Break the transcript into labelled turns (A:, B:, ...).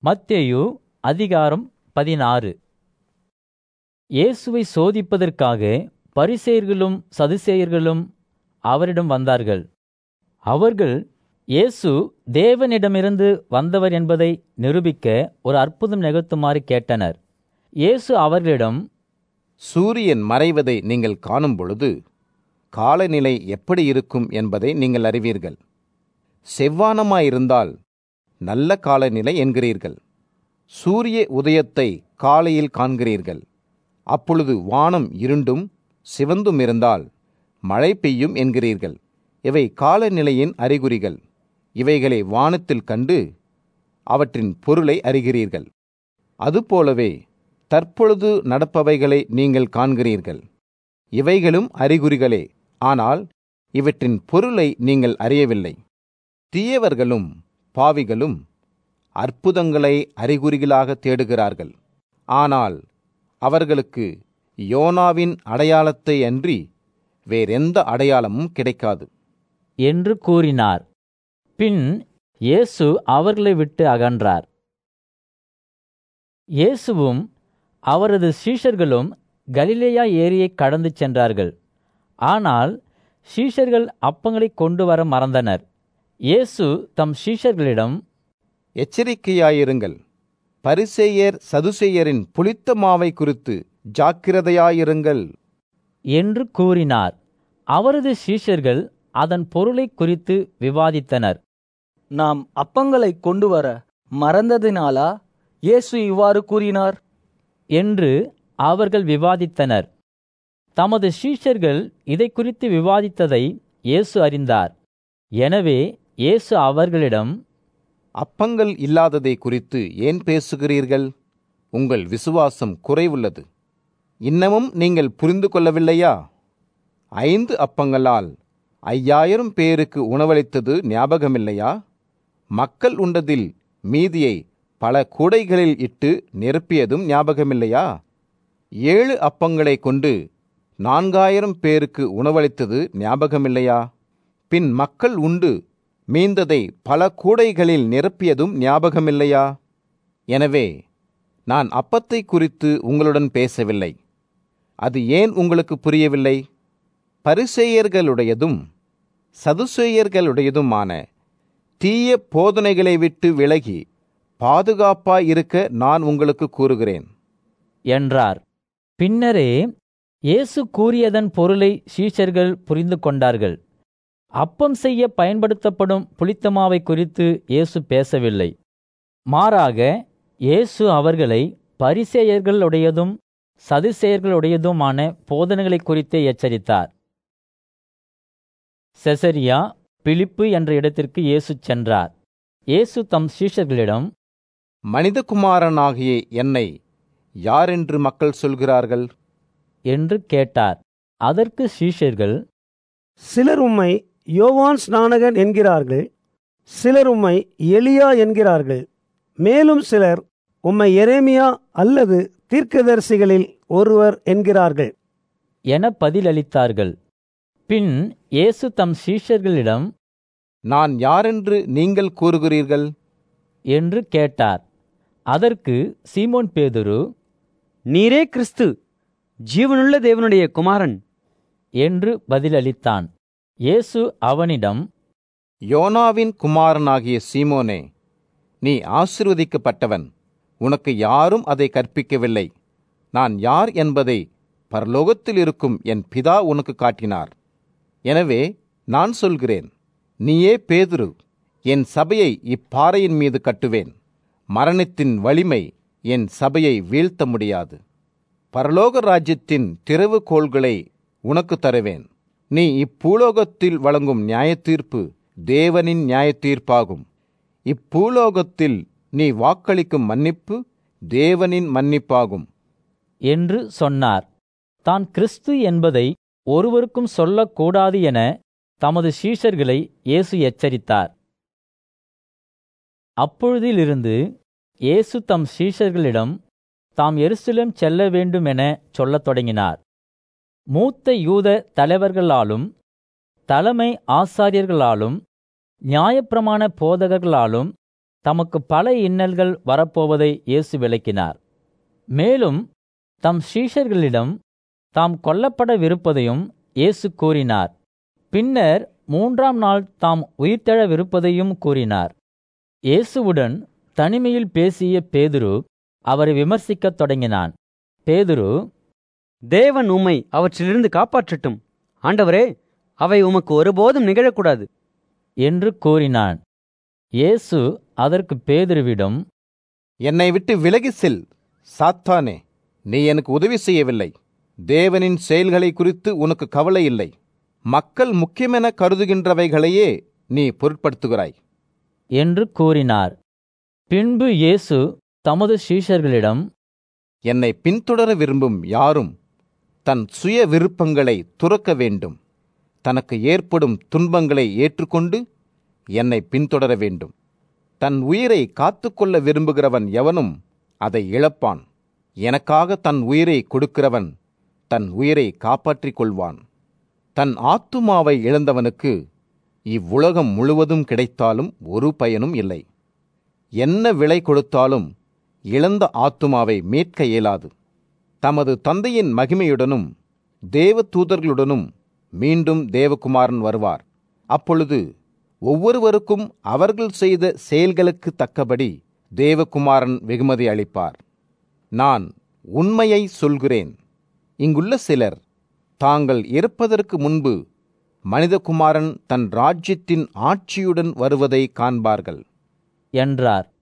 A: மத்தேயு அதிகாரம் பதினாறு இயேசுவை சோதிப்பதற்காக பரிசேயர்களும் சதுசேயர்களும் அவரிடம் வந்தார்கள் அவர்கள் இயேசு தேவனிடமிருந்து வந்தவர் என்பதை நிரூபிக்க ஒரு அற்புதம் நிகழ்த்துமாறு கேட்டனர் இயேசு அவர்களிடம்
B: சூரியன் மறைவதை நீங்கள் காணும் பொழுது காலநிலை எப்படி இருக்கும் என்பதை நீங்கள் அறிவீர்கள் செவ்வானமாயிருந்தால் நல்ல காலநிலை என்கிறீர்கள் சூரிய உதயத்தை காலையில் காண்கிறீர்கள் அப்பொழுது வானம் இருண்டும் சிவந்தும் இருந்தால் மழை பெய்யும் என்கிறீர்கள் இவை காலநிலையின் அறிகுறிகள் இவைகளை வானத்தில் கண்டு அவற்றின் பொருளை அறிகிறீர்கள் அதுபோலவே தற்பொழுது நடப்பவைகளை நீங்கள் காண்கிறீர்கள் இவைகளும் அறிகுறிகளே ஆனால் இவற்றின் பொருளை நீங்கள் அறியவில்லை தீயவர்களும் பாவிகளும் அற்புதங்களை அறிகுறிகளாக தேடுகிறார்கள் ஆனால் அவர்களுக்கு யோனாவின் அடையாளத்தை அன்றி வேறெந்த அடையாளமும் கிடைக்காது
A: என்று கூறினார் பின் இயேசு அவர்களை விட்டு அகன்றார் இயேசுவும் அவரது சீஷர்களும் கலிலேயா ஏரியை கடந்து சென்றார்கள் ஆனால் சீஷர்கள் அப்பங்களை கொண்டு வர மறந்தனர் இயேசு தம் சீஷர்களிடம்
B: எச்சரிக்கையாயிருங்கள் பரிசேயர் சதுசேயரின் புளித்த மாவை குறித்து ஜாக்கிரதையாயிருங்கள்
A: என்று கூறினார் அவரது சீஷர்கள் அதன் பொருளை குறித்து விவாதித்தனர்
C: நாம் அப்பங்களை கொண்டு வர மறந்ததினாலா இயேசு இவ்வாறு கூறினார்
A: என்று அவர்கள் விவாதித்தனர் தமது சீஷர்கள் இதை குறித்து விவாதித்ததை இயேசு அறிந்தார் எனவே இயேசு அவர்களிடம்
B: அப்பங்கள் இல்லாததை குறித்து ஏன் பேசுகிறீர்கள் உங்கள் விசுவாசம் குறைவுள்ளது இன்னமும் நீங்கள் புரிந்து கொள்ளவில்லையா ஐந்து அப்பங்களால் ஐயாயிரம் பேருக்கு உணவளித்தது ஞாபகமில்லையா மக்கள் உண்டதில் மீதியை பல கூடைகளில் இட்டு நிரப்பியதும் ஞாபகமில்லையா ஏழு அப்பங்களை கொண்டு நான்காயிரம் பேருக்கு உணவளித்தது ஞாபகமில்லையா பின் மக்கள் உண்டு மீந்ததை பல கூடைகளில் நிரப்பியதும் ஞாபகமில்லையா எனவே நான் அப்பத்தை குறித்து உங்களுடன் பேசவில்லை அது ஏன் உங்களுக்கு புரியவில்லை பரிசேயர்களுடையதும் சதுசேயர்களுடையதுமான தீய போதனைகளை விட்டு விலகி பாதுகாப்பாயிருக்க நான் உங்களுக்கு கூறுகிறேன்
A: என்றார் பின்னரே இயேசு கூறியதன் பொருளை சீஷர்கள் புரிந்து கொண்டார்கள் அப்பம் செய்ய பயன்படுத்தப்படும் புளித்தமாவை குறித்து இயேசு பேசவில்லை மாறாக இயேசு அவர்களை பரிசேயர்களுடையதும் சதுசேயர்களுடையதுமான போதனைகளை குறித்தே எச்சரித்தார் செசரியா பிலிப்பு என்ற இடத்திற்கு இயேசு சென்றார் இயேசு தம் சீஷர்களிடம்
B: மனிதகுமாரனாகிய என்னை யாரென்று மக்கள் சொல்கிறார்கள்
A: என்று கேட்டார் அதற்கு சீஷர்கள்
D: சிலர் உம்மை யோவான் ஸ்நானகன் என்கிறார்கள் சிலர் உம்மை எலியா என்கிறார்கள் மேலும் சிலர் உம்மை எரேமியா அல்லது தீர்க்கதரிசிகளில் ஒருவர் என்கிறார்கள்
A: என பதிலளித்தார்கள் பின் இயேசு தம் சீஷர்களிடம்
B: நான் யாரென்று நீங்கள் கூறுகிறீர்கள்
A: என்று கேட்டார் அதற்கு சீமோன் பேதுரு
E: நீரே கிறிஸ்து ஜீவனுள்ள தேவனுடைய குமாரன்
A: என்று பதிலளித்தான் இயேசு அவனிடம்
B: யோனாவின் குமாரனாகிய சீமோனே நீ ஆசிர்வதிக்கப்பட்டவன் உனக்கு யாரும் அதை கற்பிக்கவில்லை நான் யார் என்பதை பரலோகத்தில் இருக்கும் என் பிதா உனக்கு காட்டினார் எனவே நான் சொல்கிறேன் நீயே பேதுரு என் சபையை இப்பாறையின் மீது கட்டுவேன் மரணத்தின் வலிமை என் சபையை வீழ்த்த முடியாது பரலோக ராஜ்யத்தின் திறவுகோள்களை உனக்கு தருவேன் நீ இப்பூலோகத்தில் வழங்கும் நியாயத்தீர்ப்பு தேவனின் நியாயத்தீர்ப்பாகும் இப்பூலோகத்தில் நீ வாக்களிக்கும் மன்னிப்பு தேவனின் மன்னிப்பாகும்
A: என்று சொன்னார் தான் கிறிஸ்து என்பதை ஒருவருக்கும் சொல்லக்கூடாது என தமது சீஷர்களை இயேசு எச்சரித்தார் அப்பொழுதிலிருந்து இயேசு தம் சீஷர்களிடம் தாம் எருசலேம் செல்ல வேண்டும் என சொல்லத் தொடங்கினார் மூத்த யூத தலைவர்களாலும் தலைமை ஆசாரியர்களாலும் நியாயப்பிரமாண போதகர்களாலும் தமக்கு பல இன்னல்கள் வரப்போவதை இயேசு விளக்கினார் மேலும் தம் சீஷர்களிடம் தாம் கொல்லப்படவிருப்பதையும் இயேசு கூறினார் பின்னர் மூன்றாம் நாள் தாம் உயிர்த்தெழவிருப்பதையும் கூறினார் இயேசுவுடன் தனிமையில் பேசிய பேதுரு அவரை விமர்சிக்கத் தொடங்கினான் பேதுரு
E: தேவன் உம்மை அவற்றிலிருந்து காப்பாற்றட்டும் ஆண்டவரே அவை உமக்கு ஒருபோதும் நிகழக்கூடாது
A: என்று கூறினான் இயேசு அதற்கு பேதுருவிடம்
B: என்னை விட்டு விலகி செல் சாத்தானே நீ எனக்கு உதவி செய்யவில்லை தேவனின் செயல்களை குறித்து உனக்கு கவலை இல்லை மக்கள் முக்கியமென கருதுகின்றவைகளையே நீ பொருட்படுத்துகிறாய்
A: என்று கூறினார் பின்பு இயேசு தமது சீஷர்களிடம்
B: என்னை பின்தொடர விரும்பும் யாரும் தன் சுய விருப்பங்களை துறக்க வேண்டும் தனக்கு ஏற்படும் துன்பங்களை ஏற்றுக்கொண்டு என்னை பின்தொடர வேண்டும் தன் உயிரை காத்துக்கொள்ள விரும்புகிறவன் எவனும் அதை இழப்பான் எனக்காக தன் உயிரை கொடுக்கிறவன் தன் உயிரை காப்பாற்றிக் கொள்வான் தன் ஆத்துமாவை இழந்தவனுக்கு இவ்வுலகம் முழுவதும் கிடைத்தாலும் ஒரு பயனும் இல்லை என்ன விலை கொடுத்தாலும் இழந்த ஆத்துமாவை மீட்க இயலாது தமது தந்தையின் மகிமையுடனும் தேவ தூதர்களுடனும் மீண்டும் தேவகுமாரன் வருவார் அப்பொழுது ஒவ்வொருவருக்கும் அவர்கள் செய்த செயல்களுக்கு தக்கபடி தேவகுமாரன் வெகுமதி அளிப்பார் நான் உண்மையை சொல்கிறேன் இங்குள்ள சிலர் தாங்கள் இறப்பதற்கு முன்பு மனிதகுமாரன் தன் ராஜ்யத்தின் ஆட்சியுடன் வருவதை காண்பார்கள்
A: என்றார்